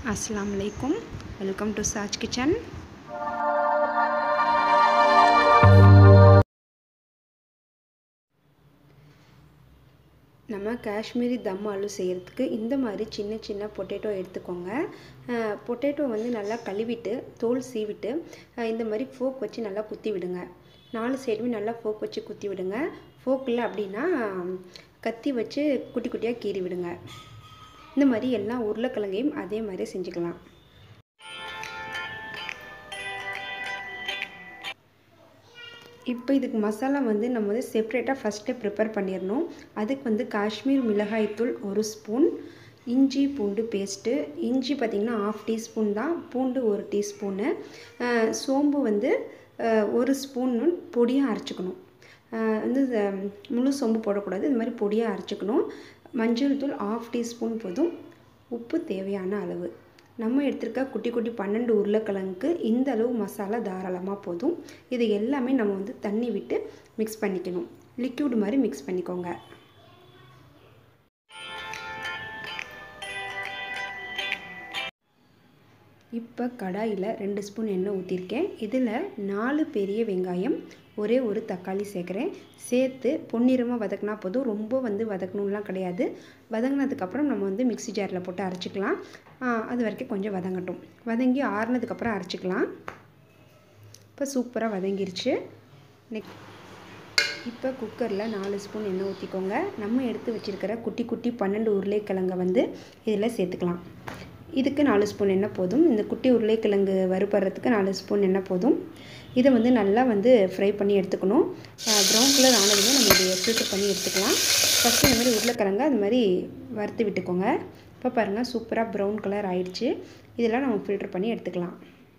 அஸ்ஸலாமு அலைக்கும் welcome to சாஜ் kitchen நம்ம காஷ்மீரி தம் ஆலு செய்கிறதுக்கு இந்த மாதிரி சின்ன சின்ன பொட்டேட்டோ எடுத்துக்கோங்க பொட்டேட்டோ வந்து நல்லா கழுவிட்டு தோல் சீவிட்டு அஹ் இந்த மாதிரி ஃபோக் வச்சு நல்லா குத்தி விடுங்க நாலு சைடுமே நல்லா ஃபோக் வச்சு குத்தி விடுங்க ஃபோக் இல்லை அப்படின்னா கத்தி வச்சு குட்டி குட்டியாக கீறி விடுங்க இந்த மாதிரி எல்லா உருளைக்கிழங்கையும் அதே மாதிரி செஞ்சுக்கலாம் இப்போ இதுக்கு மசாலா வந்து நம்ம வந்து செப்ரேட்டாக ஃபஸ்ட்டே ப்ரிப்பேர் பண்ணிடணும் அதுக்கு வந்து காஷ்மீர் மிளகாய்த்தூள் ஒரு ஸ்பூன் இஞ்சி பூண்டு பேஸ்ட்டு இஞ்சி பார்த்திங்கன்னா ஆஃப் டீஸ்பூன் தான் பூண்டு ஒரு டீஸ்பூனு சோம்பு வந்து ஒரு ஸ்பூன் பொடியாக அரைச்சிக்கணும் வந்து முழு சோம்பு போடக்கூடாது இது மாதிரி பொடியாக அரைச்சிக்கணும் மஞ்சள் தூள் ஆஃப் டீஸ்பூன் போதும் உப்பு தேவையான அளவு நம்ம எடுத்திருக்க குட்டி குட்டி பன்னெண்டு உருளைக்கிழங்குக்கு இந்த அளவு மசாலா தாராளமாக போதும் இது எல்லாமே நம்ம வந்து தண்ணி விட்டு மிக்ஸ் பண்ணிக்கணும் லிக்யூட் மாதிரி மிக்ஸ் பண்ணிக்கோங்க இப்போ கடாயில் ரெண்டு ஸ்பூன் எண்ணெய் ஊற்றிருக்கேன் இதில் நாலு பெரிய வெங்காயம் ஒரே ஒரு தக்காளி சேர்க்குறேன் சேர்த்து பொன்னிறமாக வதக்கினா போதும் ரொம்ப வந்து வதக்கணும்லாம் கிடையாது வதங்கினதுக்கப்புறம் நம்ம வந்து மிக்ஸி ஜாரில் போட்டு அரைச்சிக்கலாம் அது வரைக்கும் கொஞ்சம் வதங்கட்டும் வதங்கி ஆறுனதுக்கப்புறம் அரைச்சிக்கலாம் இப்போ சூப்பராக வதங்கிருச்சு நெக் இப்போ குக்கரில் நாலு ஸ்பூன் எண்ணெய் ஊற்றிக்கோங்க நம்ம எடுத்து வச்சுருக்கிற குட்டி குட்டி பன்னெண்டு உருளைக்கிழங்கை வந்து இதில் சேர்த்துக்கலாம் இதுக்கு நாலு ஸ்பூன் எண்ணெய் போதும் இந்த குட்டி உருளைக்கிழங்கு வறுபடுறதுக்கு நாலு ஸ்பூன் எண்ணெய் போதும் இதை வந்து நல்லா வந்து ஃப்ரை பண்ணி எடுத்துக்கணும் ப்ரௌன் கலர் ஆனதுமே நம்ம இதை ஃபில்டர் பண்ணி எடுத்துக்கலாம் ஃபஸ்ட்டு இந்த மாதிரி உருளைக்கிழங்க அது மாதிரி வறுத்து விட்டுக்கோங்க இப்போ பாருங்கள் சூப்பராக ப்ரௌன் கலர் ஆயிடுச்சு இதெல்லாம் நம்ம ஃபில்டர் பண்ணி எடுத்துக்கலாம்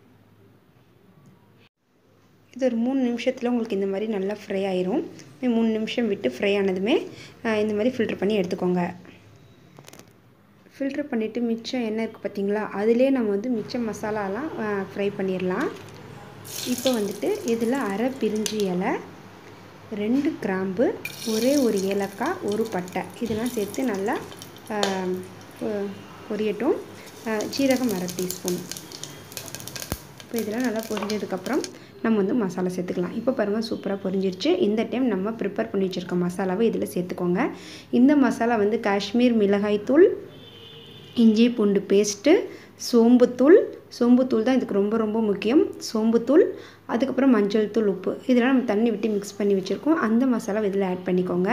இது ஒரு மூணு நிமிஷத்தில் உங்களுக்கு இந்த மாதிரி நல்லா ஃப்ரை ஆயிரும் மூணு நிமிஷம் விட்டு ஃப்ரை ஆனதுமே இந்த மாதிரி ஃபில்டர் பண்ணி எடுத்துக்கோங்க ஃபில்ட்ரு பண்ணிவிட்டு மிச்சம் என்ன இருக்குது பார்த்தீங்களா அதிலே நம்ம வந்து மிச்சம் மசாலாலாம் ஃப்ரை பண்ணிடலாம் இப்போ வந்துட்டு இதில் அரை பிரிஞ்சி இலை ரெண்டு கிராம்பு ஒரே ஒரு ஏலக்காய் ஒரு பட்டை இதெல்லாம் சேர்த்து நல்லா பொரியட்டும் ஜீரகம் அரை டீஸ்பூன் இப்போ இதெல்லாம் நல்லா பொரிஞ்சதுக்கப்புறம் நம்ம வந்து மசாலா சேர்த்துக்கலாம் இப்போ பாருங்கள் சூப்பராக பொரிஞ்சிருச்சு இந்த டைம் நம்ம ப்ரிப்பேர் பண்ணி வச்சுருக்க மசாலாவை இதில் சேர்த்துக்கோங்க இந்த மசாலா வந்து காஷ்மீர் மிளகாய் தூள் இஞ்சி பூண்டு பேஸ்ட்டு சோம்புத்தூள் சோம்புத்தூள் தான் இதுக்கு ரொம்ப ரொம்ப முக்கியம் சோம்புத்தூள் அதுக்கப்புறம் மஞ்சள் தூள் உப்பு இதெல்லாம் நம்ம தண்ணி விட்டு மிக்ஸ் பண்ணி வச்சுருக்கோம் அந்த மசாலா இதில் ஆட் பண்ணிக்கோங்க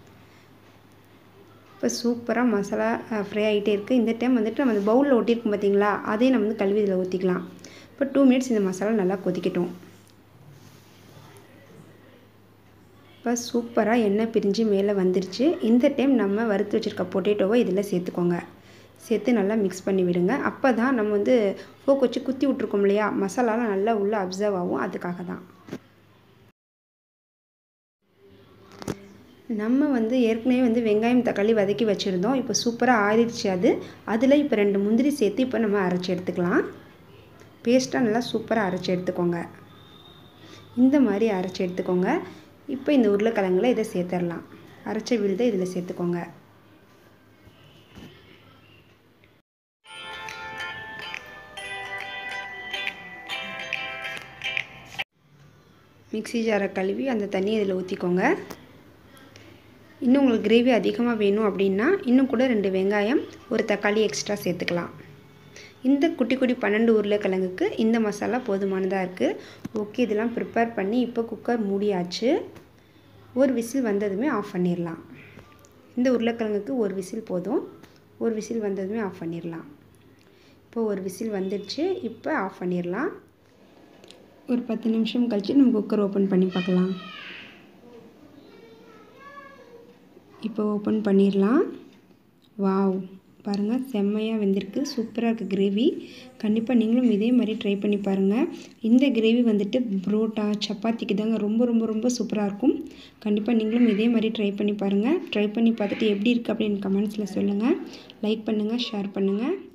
இப்போ சூப்பராக மசாலா ஃப்ரை ஆகிட்டே இருக்குது இந்த டைம் வந்துட்டு நம்ம அந்த பவுலில் ஒட்டியிருக்கோம் பார்த்தீங்களா அதையும் நம்ம வந்து கழுவி இதில் ஊற்றிக்கலாம் இப்போ டூ மினிட்ஸ் இந்த மசாலா நல்லா கொதிக்கட்டும் இப்போ சூப்பராக எண்ணெய் பிரிஞ்சு மேலே வந்துருச்சு இந்த டைம் நம்ம வறுத்து வச்சுருக்க பொட்டேட்டோவை இதில் சேர்த்துக்கோங்க சேர்த்து நல்லா மிக்ஸ் பண்ணி விடுங்க அப்போ தான் நம்ம வந்து ஃபோக் வச்சு குத்தி விட்ருக்கோம் இல்லையா மசாலாலாம் நல்லா உள்ளே அப்சர்வ் ஆகும் அதுக்காக தான் நம்ம வந்து ஏற்கனவே வந்து வெங்காயம் தக்காளி வதக்கி வச்சுருந்தோம் இப்போ சூப்பராக ஆறிடுச்சு அது அதில் இப்போ ரெண்டு முந்திரி சேர்த்து இப்போ நம்ம அரைச்சி எடுத்துக்கலாம் பேஸ்ட்டாக நல்லா சூப்பராக அரைச்சி எடுத்துக்கோங்க இந்த மாதிரி அரைச்சி எடுத்துக்கோங்க இப்போ இந்த உருளைக்கிழங்குல இதை சேர்த்துடலாம் அரைச்ச விழுதை இதில் சேர்த்துக்கோங்க மிக்ஸி ஜாரை கழுவி அந்த தண்ணியை இதில் ஊற்றிக்கோங்க இன்னும் உங்களுக்கு கிரேவி அதிகமாக வேணும் அப்படின்னா இன்னும் கூட ரெண்டு வெங்காயம் ஒரு தக்காளி எக்ஸ்ட்ரா சேர்த்துக்கலாம் இந்த குட்டி குட்டி பன்னெண்டு உருளைக்கிழங்குக்கு இந்த மசாலா போதுமானதாக இருக்குது ஓகே இதெல்லாம் ப்ரிப்பேர் பண்ணி இப்போ குக்கர் மூடியாச்சு ஒரு விசில் வந்ததுமே ஆஃப் பண்ணிடலாம் இந்த உருளைக்கிழங்குக்கு ஒரு விசில் போதும் ஒரு விசில் வந்ததுமே ஆஃப் பண்ணிடலாம் இப்போ ஒரு விசில் வந்துடுச்சு இப்போ ஆஃப் பண்ணிடலாம் ஒரு பத்து நிமிஷம் கழித்து நம்ம குக்கர் ஓப்பன் பண்ணி பார்க்கலாம் இப்போ ஓப்பன் பண்ணிடலாம் வாவ் பாருங்கள் செம்மையாக வெந்திருக்கு சூப்பராக இருக்குது கிரேவி கண்டிப்பாக நீங்களும் இதே மாதிரி ட்ரை பண்ணி பாருங்கள் இந்த கிரேவி வந்துட்டு புரோட்டா சப்பாத்திக்கு தாங்க ரொம்ப ரொம்ப ரொம்ப சூப்பராக இருக்கும் கண்டிப்பாக நீங்களும் இதே மாதிரி ட்ரை பண்ணி பாருங்கள் ட்ரை பண்ணி பார்த்துட்டு எப்படி இருக்குது அப்படின்னு கமெண்ட்ஸில் சொல்லுங்கள் லைக் பண்ணுங்கள் ஷேர் பண்ணுங்கள்